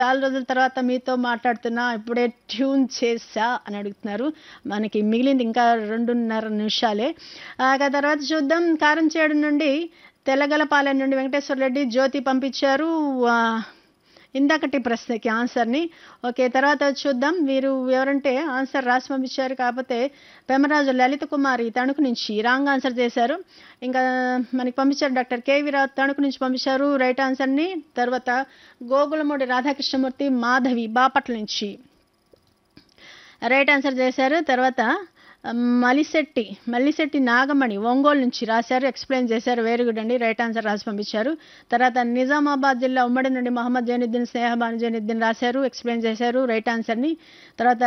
చాలా రోజుల తర్వాత మీతో మాట్లాడుతున్నా ఇప్పుడే ట్యూన్ చేసా అని అడుగుతున్నారు మనకి మిగిలింది ఇంకా రెండున్నర నిమిషాలే ఆ ఇక తర్వాత చూద్దాం కారంచేడు నుండి తెల్లగలపాలెం నుండి వెంకటేశ్వర రెడ్డి జ్యోతి పంపించారు ఆ, ఇందాకటి ప్రశ్నకి ఆన్సర్ని ఓకే తర్వాత చూద్దాం వీరు ఎవరంటే ఆన్సర్ రాసి పంపించారు కాకపోతే పెమరాజు లలిత కుమారి తణుకు నుంచి రాంగ్ ఆన్సర్ చేశారు ఇంకా మనకి పంపించారు డాక్టర్ కేవీ రావు తణుకు నుంచి పంపించారు రైట్ ఆన్సర్ని తర్వాత గోగులమూడి రాధాకృష్ణమూర్తి మాధవి బాపట్ల నుంచి రైట్ ఆన్సర్ చేశారు తర్వాత ఆ, మలిశెట్టి మల్లిశెట్టి నాగమణి ఒంగోలు నుంచి రాశారు ఎక్స్ప్లెయిన్ చేశారు వెరీ గుడ్ అండి రైట్ ఆన్సర్ రాసి పంపించారు తర్వాత నిజామాబాద్ జిల్లా ఉమ్మడి నుండి మహమ్మద్ జైనుద్దీన్ స్నేహబాను జైనుద్దీన్ రాశారు ఎక్స్ప్లెయిన్ చేశారు రైట్ ఆన్సర్ని తర్వాత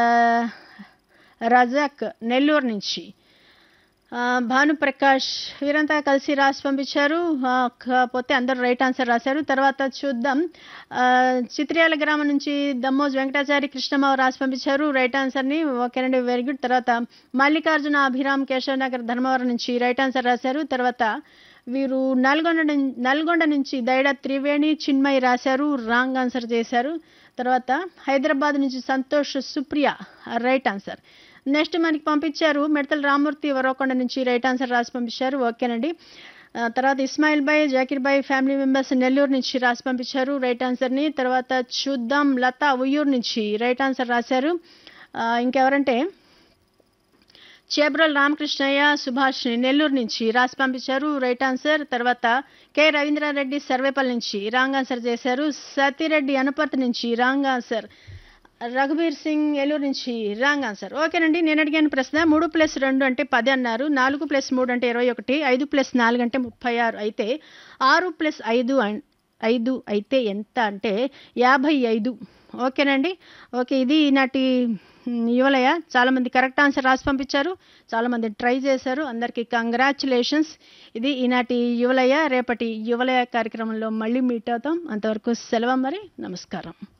రజాక్ నెల్లూరు నుంచి ఆ, భానుప్రకాష్ వీరంతా కలిసి రాసి పంపించారు ఆ, కాకపోతే అందరూ రైట్ ఆన్సర్ రాశారు తర్వాత చూద్దాం ఆ, చిత్రియాల గ్రామం నుంచి దమ్మోజ్ వెంకటాచారి కృష్ణమావ రాసి పంపించారు రైట్ ఆన్సర్ని ఓకేనండి వెరీ గుడ్ తర్వాత మల్లికార్జున అభిరామ్ కేశవ్ నగర్ ధర్మవరం నుంచి రైట్ ఆన్సర్ రాశారు తర్వాత వీరు నల్గొండ నుం- నల్గొండ నుంచి దైడ త్రివేణి చిన్మయి రాశారు రాంగ్ ఆన్సర్ చేశారు తర్వాత హైదరాబాద్ నుంచి Santosh Supriya right answer next మనకి పంపించారు మిడతల రామూర్తి వరవకొండ నుంచి రైట్ ఆన్సర్ రాసి పంపించారు ఓకేనండి ఆ, తర్వాత ఇస్మాయిల్ బాయ్ జాకిర్ బాయ్ ఫ్యామిలీ మెంబర్స్ నెల్లూరు నుంచి రాసి పంపించారు రైట్ ఆన్సర్ని తర్వాత చూద్దాం లతా ఉయ్యూరు నుంచి రైట్ ఆన్సర్ రాశారు ఆ, ఇంకెవరంటే చేబ్రల్ రామకృష్ణయ్య సుభాష్ నెల్లూరు నుంచి రాసి పంపించారు రైట్ ఆన్సర్ తర్వాత కె రవీంద్రారెడ్డి సర్వేపల్లి నుంచి రాంగ్ ఆన్సర్ చేశారు సతీరెడ్డి అనుపర్తి నుంచి రాంగ్ ఆన్సర్ రఘుబీర్ సింగ్ ఏలూరు నుంచి రాంగ్ ఆన్సర్ ఓకేనండి నేను అడిగాను ప్రశ్న మూడు ప్లస్ రెండు అంటే పది అన్నారు నాలుగు ప్లస్ మూడు అంటే ఇరవై ఒకటి ఐదు ప్లస్ నాలుగు అంటే ముప్పై ఆరు అయితే ఆరు ప్లస్ ఐదు అన్- ఐదు అయితే ఎంత అంటే యాభై ఐదు ఓకేనండి ఓకే ఇది ఈనాటి మ్, యువలయ చాలామంది కరెక్ట్ ఆన్సర్ రాసి పంపించారు చాలామంది ట్రై చేశారు అందరికీ కంగ్రాచులేషన్స్ ఇది ఈనాటి యువలయ రేపటి యువలయ కార్యక్రమంలో మళ్ళీ మీట్ అవుతాం అంతవరకు సెలవు మరి నమస్కారం